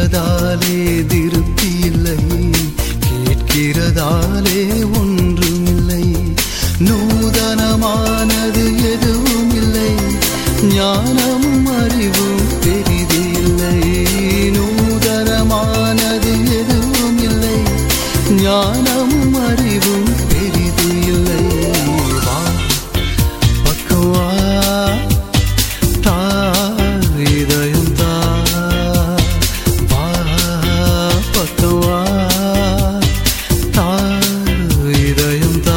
கேட்கிறதாலே திருப்தி இல்லை கேட்கிறதாலே ஒன்றுமில்லை நூதனமானது எதுவும் இல்லை ஞானமும் அறிவும் பெரிது இல்லை நூதனமானது எதுவும் இல்லை ஞானமும் அறிவும் பெரிது இல்லை வா பக்கவா தா இதயம் தா வா பக்கவா தா இதயம் தா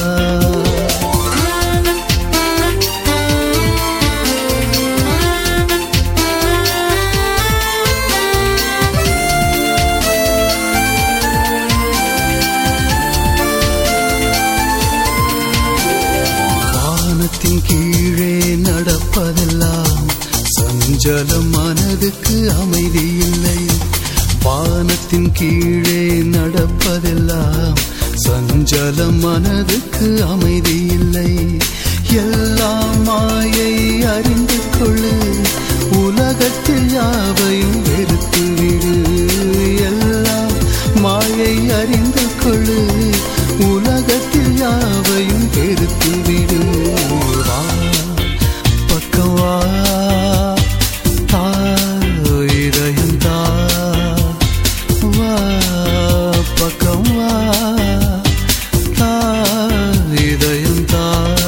வானத்தின் கீழே நடப்பதெல்லாம் சஞ்சலம் மனதுக்கு அமைதி இல்லை வானத்தின் கீழே நடப்பதெல்லாம் சஞ்சலம் மனதுக்கு அமைதி இல்லை எல்லாம் மாயை அறிந்து கொள்ளு உலகத்தில் யாவையும் வெறுத்து விடு எல்லாம் மாயை அறிந்து கொள்ளு உலகத்தில் யாவையும் வெறுத்து விடு வா பக்கம் வா தா இதயம் தா வா பக்கம் வா தா இதயம் தா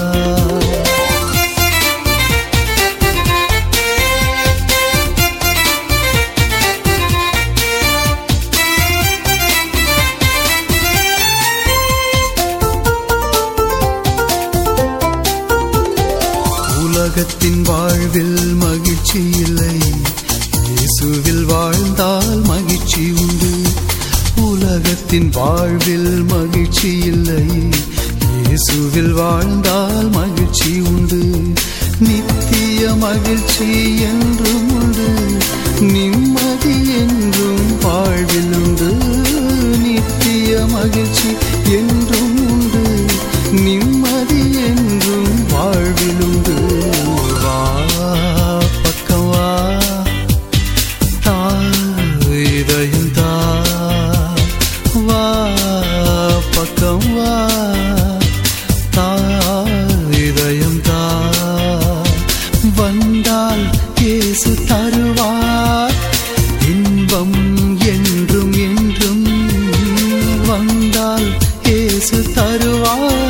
உலகத்தின் வாழ்வில் மகிழ்ச்சி இல்லை இயேசுவில் வாழ்ந்தால் மகிழ்ச்சி உண்டு உலகத்தின் வாழ்வில் மகிழ்ச்சி இல்லை இயேசுவில் வாழ்ந்தால் மகிழ்ச்சி உண்டு நித்திய மகிழ்ச்சி என்றும் உண்டு நிம்மதி என்றும் வாழ்வில் உண்டு நித்திய மகிழ்ச்சி என்றும் உண்டு நிம்மதி என்றும் வாழ்வில் உண்டு வா பக்கம் வா தா இதயம் தா வா பக்கம் வா தா இதயம் தா வந்தால் இயேசு தருவார் இன்பம் என்றும் என்றும் வந்தால் இயேசு தருவார்